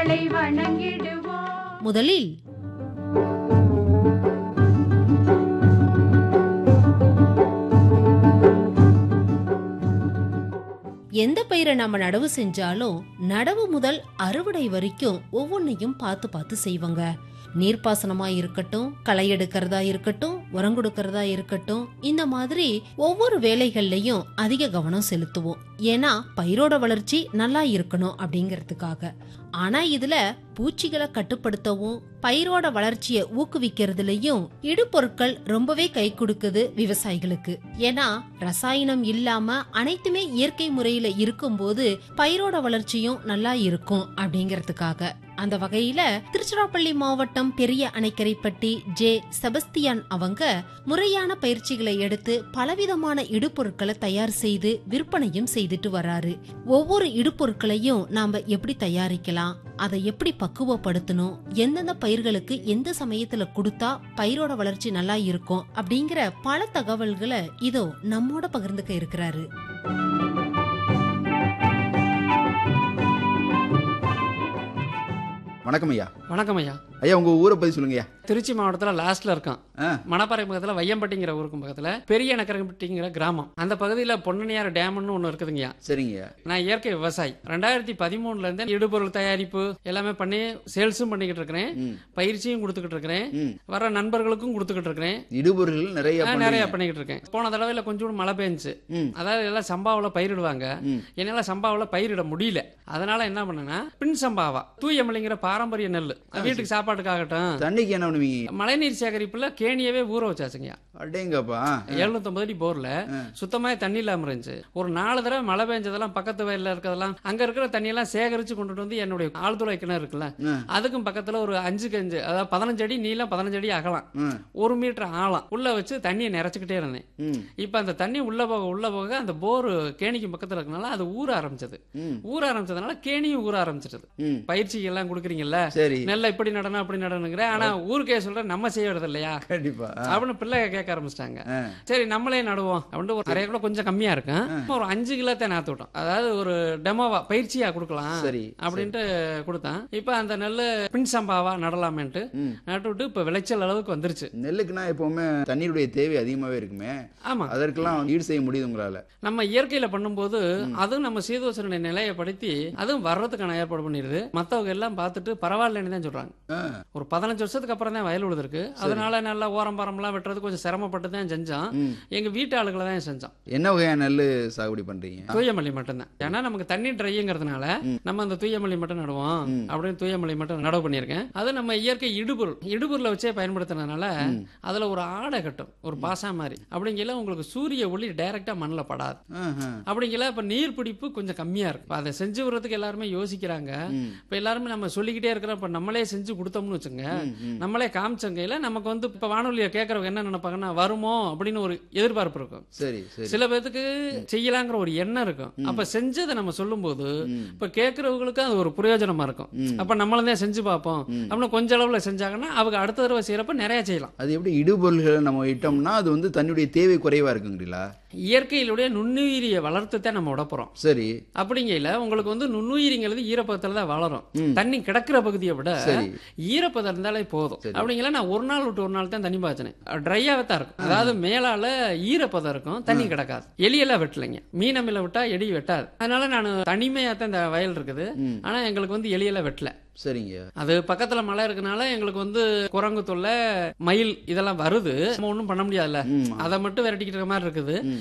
வணங்கிடுவோம் முதலில் எந்த பயிரை நம்ம நடவு செஞ்சாலும் நடவு முதல் அறுவடை வரைக்கும் ஒவ்வொன்றையும் பார்த்து பார்த்து செய்வாங்க நீர்ப்பாசனமா இருக்கட்டும் களை எடுக்கிறதா இருக்கட்டும் உரம் கொடுக்கறதா இருக்கட்டும் இந்த மாதிரி ஒவ்வொரு வேலைகள்லயும் அதிக கவனம் செலுத்துவோம் ஏன்னா பயிரோட வளர்ச்சி நல்லா இருக்கணும் அப்படிங்கறதுக்காக ஆனா இதுல பூச்சிகளை கட்டுப்படுத்தவும் பயிரோட வளர்ச்சியை ஊக்குவிக்கிறதுலயும் இடுபொருட்கள் ரொம்பவே கை கொடுக்குது விவசாயிகளுக்கு ஏன்னா ரசாயனம் இல்லாம அனைத்துமே இயற்கை முறையில இருக்கும்போது பயிரோட வளர்ச்சியும் நல்லா இருக்கும் அப்படிங்கறதுக்காக அந்த வகையில திருச்சிராப்பள்ளி மாவட்டம் பெரிய அணைக்கரைப்பட்டி ஜே செபஸ்தியான் அவங்க முறையான பயிற்சிகளை எடுத்து பலவிதமான இடுபொருட்களை தயார் செய்து விற்பனையும் செய்துட்டு வராரு ஒவ்வொரு இடுபொருட்களையும் நாம எப்படி தயாரிக்கலாம் அதை எப்படி பக்குவப்படுத்தணும் எந்தெந்த பயிர்களுக்கு எந்த சமயத்துல கொடுத்தா பயிரோட வளர்ச்சி நல்லா இருக்கும் அப்படிங்கிற பல தகவல்களை இதோ நம்மோட பகிர்ந்துக்க இருக்கிறாரு வணக்கம் ஐயா வணக்கம் ஐயா ஐயா உங்க ஊரை பத்தி சொல்லுங்க ஐயா திருச்சி மாவட்டத்தில் லாஸ்ட்ல இருக்கான் ஆ. மணப்பாறை பக்கத்தில் வையம்பட்டிங்கிற ஊருக்கு பக்கத்தில் பெரிய நக்கரம்பட்டிங்கிற கிராமம் அந்த பகுதியில் பொன்னணியார் டேம்னு ஒன்று இருக்குதுங்கய்யா சரிங்க ஐயா நான் இயற்கை விவசாயி ரெண்டாயிரத்தி பதிமூணுல இருந்து இடுபொருள் தயாரிப்பு எல்லாமே பண்ணி சேல்ஸும் பண்ணிக்கிட்டு இருக்கிறேன் ம். பயிற்சியும் கொடுத்துக்கிட்டு இருக்கிறேன் ம். வர நண்பர்களுக்கும் கொடுத்துக்கிட்டு இருக்கிறேன் இடுபொருள்கள் நிறைய நான் பண்ணுவீங்க. நிறைய பண்ணிக்கிட்டு இருக்கேன் போன தடவையில் கொஞ்சோண்டு மழை பெஞ்சுச்சு ம். அதாவது எல்லாம் சம்பாவில் பயிரிடுவாங்க ம். என்னால சம்பாவில் பயிரிட முடியல அதனால என்ன பண்ணேன்னா பின் சம்பாவா தூயமல்லிங்கிற பாரம்பரிய நெல் வீட்டுக்கு சாப்பாட்டுக்காகட்டும் தண்ணிக்கு என்ன பண்ணுவீங்க மழைநீர் சேகரிப்புல கேணியவே ஊற வச்சாச்சுங்க அடேங்கப்பா எழுநூத்தம்பது அடி போர்ல சுத்தமா தண்ணி இல்லாம இருந்துச்சு ஒரு நாலு தடவை மழை பெஞ்சதெல்லாம் பக்கத்து வயல்ல இருக்கிறதெல்லாம் அங்க இருக்கிற தண்ணியெல்லாம் சேகரிச்சு கொண்டுட்டு வந்து என்னுடைய ஆழ்துளை கிணறு இருக்குல்ல ம். அதுக்கும் பக்கத்துல ஒரு அஞ்சு கஞ்சு அதாவது பதினஞ்சு அடி நீளம் பதினஞ்சு அடி அகலம் ம். ஒரு மீட்டர் ஆழம் உள்ள வச்சு தண்ணியை நிறைச்சுக்கிட்டே இருந்தேன் ம். இப்ப அந்த தண்ணி உள்ள போக உள்ள போக அந்த போர் கேணிக்கு பக்கத்துல இருக்கனால அது ஊற ஆரம்பிச்சது ம். ஊற ஆரம்பிச்சதுனால கேணியும் ஊற ஆரம்பிச்சிட்டது ம். பயிற்சி எல்லாம் கொடுக்குறீங்கல்ல சரி நெல்லை இப்படி நடனம் அப்படி நடனுங்கிற ஆனா ஊருக்கே சொல்ற நம்ம செய்யறது இல்லையா கண்டிப்பா ஆ. அப்படின்னு பிள்ளை கேட்க ஆரம்பிச்சிட்டாங்க ஆ. சரி நம்மளே நடுவோம் அப்படின்னு ஒரு நிறைய கூட கொஞ்சம் கம்மியா இருக்கும் ஒரு அஞ்சு கிலோத்தை நாத்து விட்டோம் அதாவது ஒரு டெமோவா பயிற்சியா கொடுக்கலாம் சரி அப்படின்ட்டு கொடுத்தான் இப்ப அந்த நெல் பின் சம்பாவா நடலாமேன்ட்டு ம். நட்டு விட்டு இப்ப விளைச்சல் அளவுக்கு வந்துருச்சு நெல்லுக்குன்னா எப்பவுமே தண்ணீருடைய தேவை அதிகமாவே இருக்குமே ஆமா அதற்கெல்லாம் ஈடு செய்ய முடியுது உங்களால நம்ம இயற்கையில பண்ணும்போது அதுவும் நம்ம சீதோசன நிலையப்படுத்தி அதுவும் வர்றதுக்கான ஏற்பாடு பண்ணிடுது மத்தவங்க எல்லாம் பார்த்துட்டு பரவாயில்லன்னு தான் சொல்றாங்க ஆ. ஒரு பதினஞ்சு வருஷத்துக்கு அப்புறம் தான் வயல் உழுதுருக்கு அதனால நல்லா ஓரம் பரம்லாம் வெட்டுறது கொஞ்சம் சிரமப்பட்டு தான் செஞ்சோம் ம். எங்க வீட்டு ஆளுகளை தான் செஞ்சோம் என்ன வகையான நெல் சாகுபடி பண்றீங்க தூயமல்லி மட்டும்தான் ஏன்னா நமக்கு தண்ணி ட்ரைங்கிறதுனால நம்ம அந்த தூயமல்லி மட்டும் நடுவோம் அப்படின்னு தூயமல்லி மட்டும் நடவு பண்ணியிருக்கேன் அது நம்ம இயற்கை இடுபொருள் இடுபொருளை வச்சே பயன்படுத்துனதுனால அதுல ஒரு ஆடை கட்டும் ஒரு பாசா மாதிரி அப்படிங்கல உங்களுக்கு சூரிய ஒளி டைரக்டா மண்ணில் படாது ஆஹா. அப்படிங்கல இப்ப நீர் பிடிப்பு கொஞ்சம் கம்மியா இருக்கு இப்ப அதை செஞ்சு வர்றதுக்கு எல்லாருமே யோசிக்கிறாங்க இப்ப எல்லாருமே நம்ம சொல்லிக்கிட்டே இருக்கிறோம் இப்ப நம்மளே செஞ்சு கொடுத்தோம்னு வச்சுங்க நம்மளே காமிச்சங்கையில நமக்கு வந்து இப்ப வானொலியை கேட்கறவங்க என்ன நினைப்பாங்கன்னா வருமோ அப்படின்னு ஒரு எதிர்பார்ப்பு இருக்கும் சரி சரி சில பேர்த்துக்கு செய்யலாங்கிற ஒரு எண்ணம் இருக்கும் அப்ப செஞ்சதை நம்ம சொல்லும்போது இப்ப கேட்கறவங்களுக்கு அது ஒரு பிரயோஜனமா இருக்கும் அப்ப நம்மளதான் செஞ்சு பார்ப்போம் அப்படின்னு கொஞ்ச அளவுல செஞ்சாங்கன்னா அவங்க அடுத்த தடவை செய்யறப்ப நிறைய செய்யலாம் அது எப்படி இடுபொருள்களை நம்ம இட்டோம்னா அது வந்து தண்ணியுடைய தேவை குறைவா இருக்குங்களா இயற்கையிலுடைய நுண்ணுயிரியை வளர்த்து தான் நம்ம விட போறோம் சரி அப்படிங்கையில உங்களுக்கு வந்து நுண்ணுயிரிங்கிறது ஈரப்பதத்துல தான் வளரும் தண்ணி கிடக்கிற பகுதியை விட சரி. ஈரப்பதம் இருந்தாலே போதும் அப்படிங்கல நான் ஒரு நாள் விட்டு ஒரு நாள் தான் தண்ணி பாய்ச்சினேன் ட்ரையாவே தான் இருக்கும் அதாவது மேலால ஈரப்பதம் இருக்கும் தண்ணி கிடக்காது எலியெல்லாம் வெட்டலைங்க மீனமில விட்டா எலி வெட்டாது அதனால நான் தனிமையா தான் இந்த வயல் இருக்குது ஆனா எங்களுக்கு வந்து எலியெல்லாம் வெட்டல சரிங்க அது பக்கத்துல மலை இருக்கனால எங்களுக்கு வந்து குரங்கு தொல்லை மயில் இதெல்லாம் வருது நம்ம ஒன்றும் பண்ண முடியாதுல்ல ம். அதை மட்டும் விரட்டிக்கிட்டு இருக்க மாதிரி இருக்குது